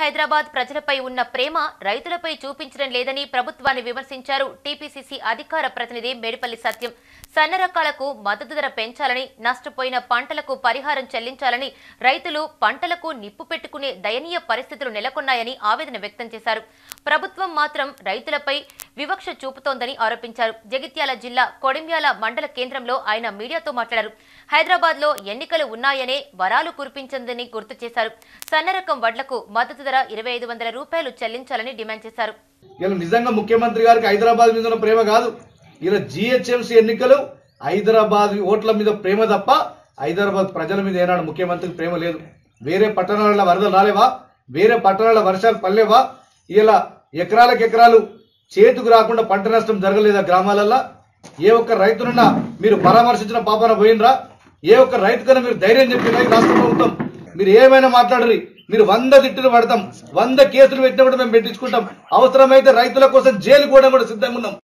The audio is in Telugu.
హైదరాబాద్ ప్రజలపై ఉన్న ప్రేమ రైతులపై చూపించడం లేదని ప్రభుత్వాన్ని విమర్శించారు టీపీసీసీ అధికార ప్రతినిధి మేడిపల్లి సత్యం సన్న రకాలకు మద్దతు ధర పెంచాలని నష్టపోయిన పంటలకు పరిహారం చెల్లించాలని రైతులు పంటలకు నిప్పు పెట్టుకునే దయనీయ పరిస్థితులు నెలకొన్నాయని ఆవేదన వ్యక్తం చేశారు ప్రభుత్వం మాత్రం రైతులపై వివక్ష చూపుతోందని ఆరోపించారు జగిత్యాల జిల్లా కొడిమ్యాల మండల కేంద్రంలో ఆయన మీడియాతో మాట్లాడారు హైదరాబాద్ లో ఎన్నికలు ఉన్నాయనే వరాలు కురిపించిందని గుర్తు చేశారు సన్నరకం వడ్లకు మద్దతు ధర ఇరవై ఐదు వందల రూపాయలు చెల్లించాలని డిమాండ్ చేశారు ఇలా నిజంగా ముఖ్యమంత్రి గారికి హైదరాబాద్ మీద ఉన్న ప్రేమ కాదు ఇలా జిహెచ్ఎంసీ ఎన్నికలు హైదరాబాద్ ఓట్ల మీద ప్రేమ తప్ప హైదరాబాద్ ప్రజల మీద ఏనాడు ముఖ్యమంత్రికి ప్రేమ లేదు వేరే పట్టణాల వరదలు రాలేవా వేరే పట్టణాల వర్షాలు పడలేవా ఇలా ఎకరాలకు ఎకరాలు చేతికి రాకుండా పంట నష్టం జరగలేదా గ్రామాలల్లో ఏ ఒక్క రైతునన్నా మీరు పరామర్శించిన పాపన పోయినరా ఏ ఒక్క రైతుకన్నా మీరు ధైర్యం చెప్పిన రాష్ట్ర ప్రభుత్వం మీరు ఏమైనా మాట్లాడరు మీరు వంద తిట్టులు పడతాం వంద కేసులు పెట్టినా కూడా మేము పెట్టించుకుంటాం అవసరమైతే రైతుల కోసం జైలు కూడా కూడా సిద్ధంగా ఉన్నాం